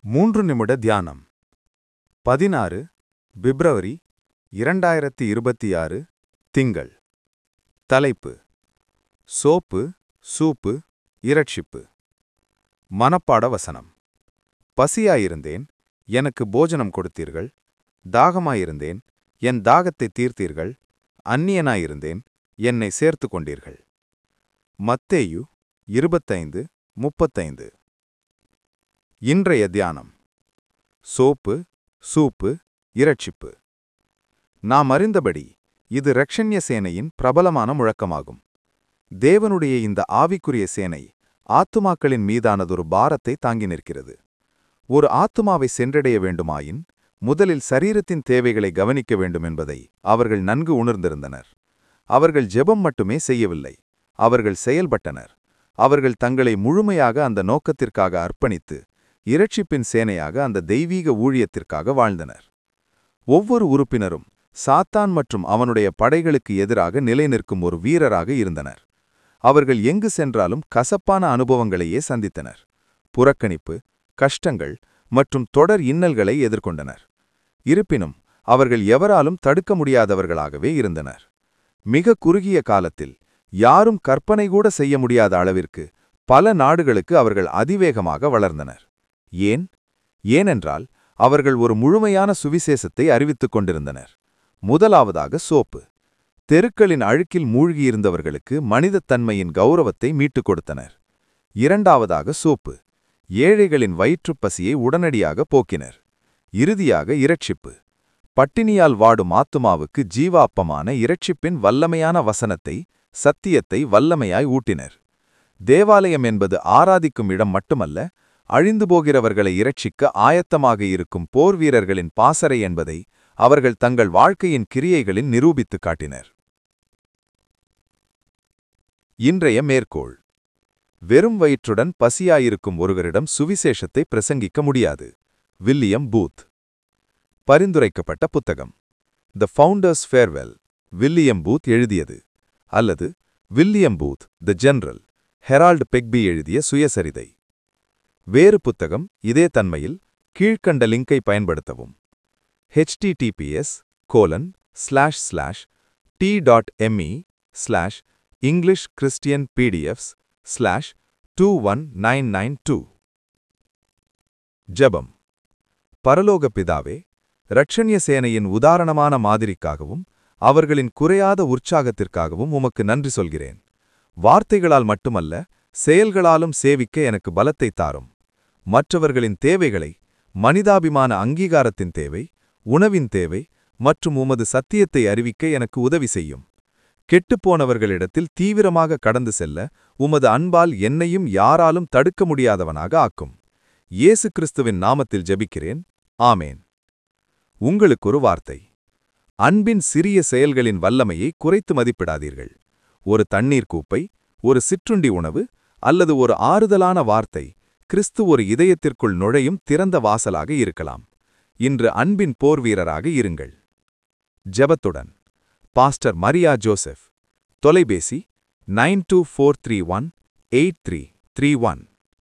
மூன்று நிமிட தியானம் பதினாறு பிப்ரவரி இரண்டாயிரத்தி இருபத்தி ஆறு திங்கள் தலைப்பு சோப்பு சூப்பு இரட்சிப்பு மனப்பாட வசனம் பசியாயிருந்தேன் எனக்கு போஜனம் கொடுத்தீர்கள் தாகமாயிருந்தேன் என் தாகத்தை தீர்த்தீர்கள் அந்நியனாயிருந்தேன் என்னை சேர்த்து கொண்டீர்கள் மத்தேயு இருபத்தைந்து முப்பத்தைந்து இன்றைய தியானம் சோப்பு சூப்பு இரட்சிப்பு நாம் அறிந்தபடி இது இரட்சண்ய சேனையின் பிரபலமான முழக்கமாகும் தேவனுடைய இந்த ஆவிக்குரிய சேனை ஆத்துமாக்களின் மீதானதொரு பாரத்தை தாங்கி நிற்கிறது ஒரு ஆத்துமாவை சென்றடைய வேண்டுமாயின் முதலில் சரீரத்தின் தேவைகளை கவனிக்க வேண்டும் என்பதை அவர்கள் நன்கு உணர்ந்திருந்தனர் அவர்கள் ஜெபம் மட்டுமே செய்யவில்லை அவர்கள் செயல்பட்டனர் அவர்கள் தங்களை முழுமையாக அந்த நோக்கத்திற்காக அர்ப்பணித்து இரட்சிப்பின் சேனையாக அந்த தெய்வீக ஊழியத்திற்காக வாழ்ந்தனர் ஒவ்வொரு உறுப்பினரும் சாத்தான் மற்றும் அவனுடைய படைகளுக்கு எதிராக நிலைநிற்கும் ஒரு வீரராக இருந்தனர் அவர்கள் எங்கு சென்றாலும் கசப்பான அனுபவங்களையே சந்தித்தனர் புறக்கணிப்பு கஷ்டங்கள் மற்றும் தொடர் இன்னல்களை எதிர்கொண்டனர் இருப்பினும் அவர்கள் எவராலும் தடுக்க முடியாதவர்களாகவே இருந்தனர் மிக குறுகிய காலத்தில் யாரும் கற்பனை கூட செய்ய முடியாத அளவிற்கு பல நாடுகளுக்கு அவர்கள் அதிவேகமாக வளர்ந்தனர் ஏன் ஏனென்றால் அவர்கள் ஒரு முழுமையான சுவிசேஷத்தை அறிவித்துக் கொண்டிருந்தனர் முதலாவதாக சோப்பு தெருக்களின் அழுக்கில் மூழ்கியிருந்தவர்களுக்கு மனிதத்தன்மையின் கௌரவத்தை மீட்டுக் கொடுத்தனர் இரண்டாவதாக சோப்பு ஏழைகளின் வயிற்றுப் பசியை உடனடியாக போக்கினர் இறுதியாக இரட்சிப்பு பட்டினியால் வாடும் ஆத்துமாவுக்கு ஜீவாப்பமான இரட்சிப்பின் வல்லமையான வசனத்தை சத்தியத்தை வல்லமையாய் ஊட்டினர் தேவாலயம் என்பது ஆராதிக்கும் இடம் மட்டுமல்ல அழிந்து போகிறவர்களை இரட்சிக்க ஆயத்தமாக இருக்கும் போர் வீரர்களின் பாசறை என்பதை அவர்கள் தங்கள் வாழ்க்கையின் கிரியைகளில் நிரூபித்துக் காட்டினர் இன்றைய மேற்கோள் வெறும் வயிற்றுடன் பசியாயிருக்கும் ஒருவரிடம் சுவிசேஷத்தை பிரசங்கிக்க முடியாது வில்லியம் பூத் பரிந்துரைக்கப்பட்ட புத்தகம் the founder's farewell William Booth எழுதியது அல்லது William Booth the general Harold Begbie எழுதிய சுயசரிதை வேறு புத்தகம் இதே தன்மையில் கீழ்க்கண்ட லிங்கை பயன்படுத்தவும் https colon slash slash T dot M E slash English Christian PDFs slash two one nine nine two ஜபம் பரலோக பிதாவே இரட்சண்ய சேனையின் உதாரணமான மாதிரிக்காகவும் அவர்களின் குறையாத உற்சாகத்திற்காகவும் உமக்கு நன்றி சொல்கிறேன் வார்த்தைகளால் மட்டுமல்ல செயல்களாலும் சேவிக்க எனக்கு பலத்தை தாரும் மற்றவர்களின் தேவைகளை மனிதாபிமான அங்கீகாரத்தின் தேவை உணவின் தேவை மற்றும் உமது சத்தியத்தை அறிவிக்க எனக்கு உதவி செய்யும் கெட்டுப்போனவர்களிடத்தில் தீவிரமாக கடந்து செல்ல உமது அன்பால் என்னையும் யாராலும் தடுக்க முடியாதவனாக ஆக்கும் இயேசு கிறிஸ்துவின் நாமத்தில் ஜெபிக்கிறேன் ஆமேன் உங்களுக்கொரு வார்த்தை அன்பின் சிறிய செயல்களின் வல்லமையை குறைத்து மதிப்பிடாதீர்கள் ஒரு தண்ணீர் கூப்பை ஒரு சிற்றுண்டி உணவு அல்லது ஒரு ஆறுதலான வார்த்தை கிறிஸ்து ஒரு இதயத்திற்குள் நுழையும் திறந்த வாசலாக இருக்கலாம் இன்று அன்பின் போர் வீரராக இருங்கள் ஜெபத்துடன் பாஸ்டர் மரியா ஜோசப் தொலைபேசி nine two four three one eight three three one